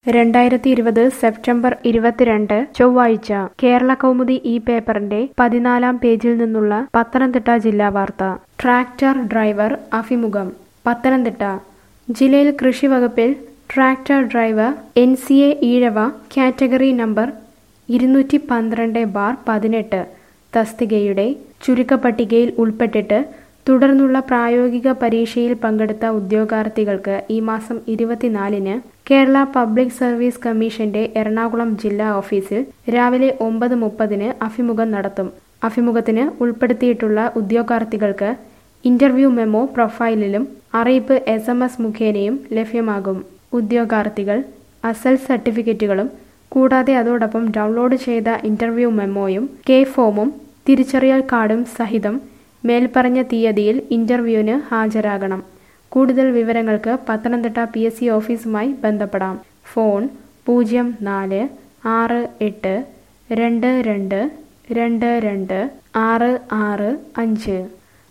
രണ്ടായിരത്തി ഇരുപത് സെപ്റ്റംബർ ഇരുപത്തിരണ്ട് ചൊവ്വാഴ്ച കേരള കൗമുദി ഈ പേപ്പറിന്റെ പതിനാലാം പേജിൽ നിന്നുള്ള പത്തനംതിട്ട ജില്ലാ വാർത്ത ട്രാക്ടർ ഡ്രൈവർ അഭിമുഖം പത്തനംതിട്ട ജില്ലയിൽ കൃഷി വകുപ്പിൽ tractor driver N C A Ezhava category number ഇരുന്നൂറ്റി പന്ത്രണ്ട് ബാർ പതിനെട്ട് തസ്തികയുടെ ചുരുക്കപ്പട്ടികയിൽ ഉൾപ്പെട്ടിട്ട് തുടർന്നുള്ള പ്രായോഗിക പരീക്ഷയിൽ പങ്കെടുത്ത ഉദ്യോഗാർത്ഥികൾക്ക് ഈ മാസം ഇരുപത്തിനാലിന് കേരള പബ്ലിക് സർവീസ് കമ്മീഷന്റെ എറണാകുളം ജില്ലാ ഓഫീസിൽ രാവിലെ ഒമ്പത് മുപ്പതിന് അഭിമുഖം നടത്തും അഭിമുഖത്തിന് ഉൾപ്പെടുത്തിയിട്ടുള്ള ഉദ്യോഗാർത്ഥികൾക്ക് ഇന്റർവ്യൂ മെമ്മോ പ്രൊഫൈലിലും അറിയിപ്പ് എസ് എം എസ് മുഖേനയും ലഭ്യമാകും ഉദ്യോഗാർത്ഥികൾ അസൽ സർട്ടിഫിക്കറ്റുകളും കൂടാതെ അതോടൊപ്പം ഡൗൺലോഡ് ചെയ്ത ഇന്റർവ്യൂ മെമ്മോയും കെ ഫോമും തിരിച്ചറിയൽ കാർഡും സഹിതം മേൽപ്പറഞ്ഞ തീയതിയിൽ ഇന്റർവ്യൂവിന് ഹാജരാകണം കൂടുതൽ വിവരങ്ങൾക്ക് പത്തനംതിട്ട പി എസ് സി ഓഫീസുമായി ബന്ധപ്പെടാം ഫോൺ പൂജ്യം നാല് ആറ് എട്ട് രണ്ട് രണ്ട് രണ്ട് രണ്ട് ആറ് ആറ് അഞ്ച്